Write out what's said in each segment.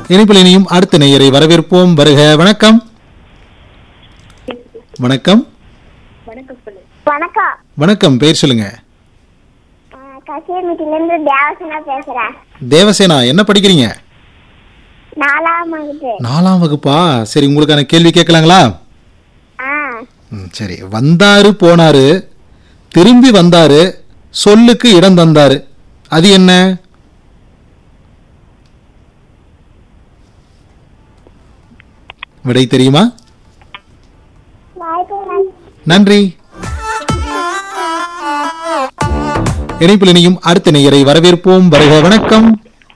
இணைப்பில் இனியும் அடுத்த நேயரை வரவேற்போம் வருக வணக்கம் வணக்கம் வணக்கம் வணக்கம் பேர் சொல்லுங்க கசியமிட்டிலேருந்து தேவசனா பேசுறேன் தேவசேனா என்ன படிக்கிறீங்க நாலாம் வகுப்பு நாலாம் வகுப்பா சரி உங்களுக்கான கேள்வி கேட்கலாங்களா ஆ ம், சரி வந்தாரு போனாரு திரும்பி வந்தாரு சொல்லுக்கு இடம் தந்தாரு அது என்ன விடை தெரியுமா வாய்ப்பு நன்றி. நன்றி இணைப்பில் இணையும் அடுத்த நேயரை வரவேற்போம் வருக வணக்கம்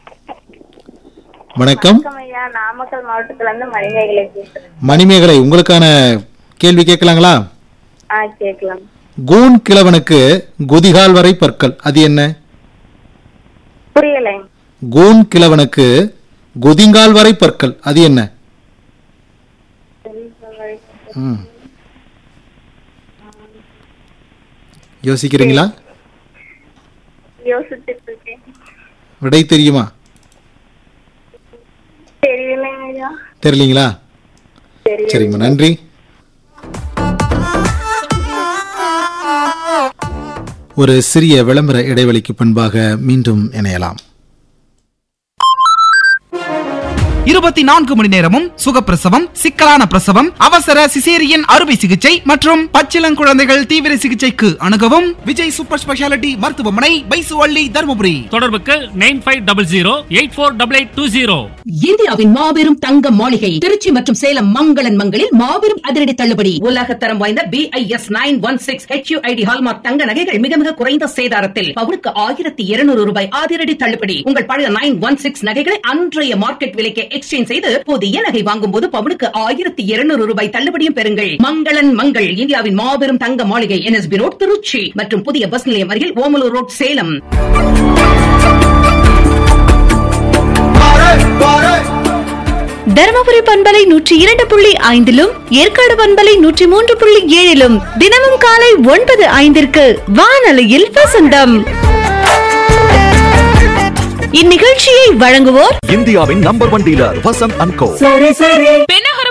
வணக்கம் வணக்கம் ஐயா நாமக்கல் மாவட்டத்துல இருந்து மணிமேகலை பேசுறேன் மணிமேகலை உங்களுக்கான கேள்வி கேட்கலாங்களா ஆ கேட்கலாம் கூன் கிழவனுக்கு குதிகால் வரை பற்கள் அது என்ன புரியலை கூன் கிழவனுக்கு குதிங்கால் வரை பற்கள் அது என்ன ம். யோசிக்கிறீங்களா யோசிச்சுட்டு இருக்கேன் விடை தெரியுமா தெரியலைங்க ஐயா தெரியலீங்களா தெரியல சரிங்கம்மா நன்றி ஒரு சிறிய விளம்பர இடைவெளிக்கு பின்பாக மீண்டும் இணையலாம் இருபத்தி நான்கு மணி நேரமும் சுகப்பிரசவம் சிக்கலான பிரசவம் அவசர சிசேரியன் அறுவை சிகிச்சை மற்றும் பச்சிளங்குழந்தைகள் தீவிர சிகிச்சைக்கு அணுகவும் விஜய் சூப்பர் ஸ்பெஷாலிட்டி மருத்துவமனை பைசுவள்ளி தருமபுரி தொடர்புக்கு nine five double zero eight four double eight two zero இந்தியாவின் மாபெரும் தங்க மாளிகை திருச்சி மற்றும் சேலம் மங்களன் மங்களில் மாபெரும் அதிரடி தள்ளுபடி உலகத்தரம் வாய்ந்த B I S nine one six HUID hallmark தங்க நகைகள் மிக மிக குறைந்த சேதாரத்தில் பவுனுக்கு ஆயிரத்தி இருநூறு ரூபாய் அதிரடி தள்ளுபடி உங்கள் பழைய நைன் ஒன் சிக்ஸ் நகைகளை அன்றைய மார்க்கெட் விலைக்கு எக்ஸ்சேஞ்ச் செய்து புதிய நகை வாங்கும் போது பவுனுக்கு ஆயிரத்தி இருநூறு ரூபாய் தள்ளுபடியும் பெறுங்கள் மங்களன் மங்கள் இந்தியாவின் மாபெரும் தங்க மாளிகை என்எஸ்பி ரோட் திருச்சி மற்றும் புதிய பஸ் நிலையம் அருகில் ஓமலூர் ரோட் சேலம் தருமபுரி பண்பலை நூற்றி இரண்டு புள்ளி ஐந்திலும் ஏற்காடு பண்பலை நூற்றி மூன்று புள்ளி ஏழிலும் தினமும் காலை ஒன்பது ஐந்திற்கு வானொலியில் வசந்தம் இந்நிகழ்ச்சியை வழங்குவோர் இந்தியாவின் number one dealer Vasanth and co Pennagaram